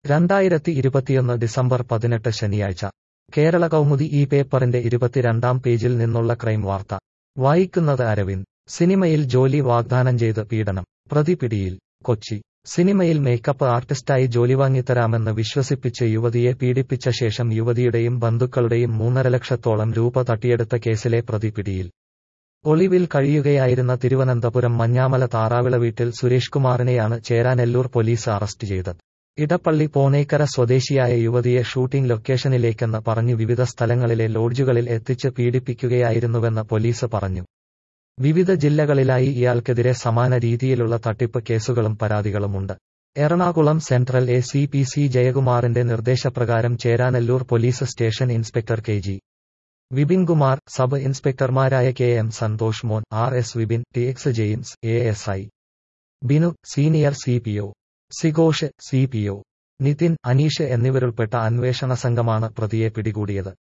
രണ്ടായിരത്തി ഇരുപത്തിയൊന്ന് ഡിസംബർ പതിനെട്ട് ശനിയാഴ്ച കേരള കൗമുദി ഈ പേപ്പറിന്റെ ഇരുപത്തിരണ്ടാം പേജിൽ നിന്നുള്ള ക്രൈം വാർത്ത വായിക്കുന്നത് അരവിന്ദ് സിനിമയിൽ ജോലി വാഗ്ദാനം ചെയ്ത് പീഡനം പ്രതി പിടിയിൽ കൊച്ചി സിനിമയിൽ മേക്കപ്പ് ആർട്ടിസ്റ്റായി ജോലി വാങ്ങിത്തരാമെന്ന് വിശ്വസിപ്പിച്ച് യുവതിയെ പീഡിപ്പിച്ച ശേഷം യുവതിയുടെയും ബന്ധുക്കളുടെയും മൂന്നര ലക്ഷത്തോളം രൂപ തട്ടിയെടുത്ത കേസിലെ പ്രതി പിടിയിൽ ഒളിവിൽ കഴിയുകയായിരുന്ന തിരുവനന്തപുരം മഞ്ഞാമല താറാവിള വീട്ടിൽ സുരേഷ് കുമാറിനെയാണ് ചേരാനെല്ലൂർ പോലീസ് അറസ്റ്റ് ചെയ്തത് ഇടപ്പള്ളി പോണേക്കര സ്വദേശിയായ യുവതിയെ ഷൂട്ടിംഗ് ലൊക്കേഷനിലേക്കെന്ന് പറഞ്ഞു വിവിധ സ്ഥലങ്ങളിലെ ലോഡ്ജുകളിൽ എത്തിച്ച് പീഡിപ്പിക്കുകയായിരുന്നുവെന്ന് പോലീസ് പറഞ്ഞു വിവിധ ജില്ലകളിലായി ഇയാൾക്കെതിരെ സമാന രീതിയിലുള്ള തട്ടിപ്പ് കേസുകളും പരാതികളുമുണ്ട് Ernakulam central A C P C ജയകുമാറിന്റെ നിർദ്ദേശപ്രകാരം Cheranallur police station inspector K G Vipin Kumar sub ഇൻസ്പെക്ടർമാരായ K M Santhosh Mon R S Vipin T X James A S I Binu senior C P O സിഘോഷ് C P O Nithin Aneesh എന്നിവരുൾപ്പെട്ട അന്വേഷണ സംഘമാണ് പ്രതിയെ പിടികൂടിയത്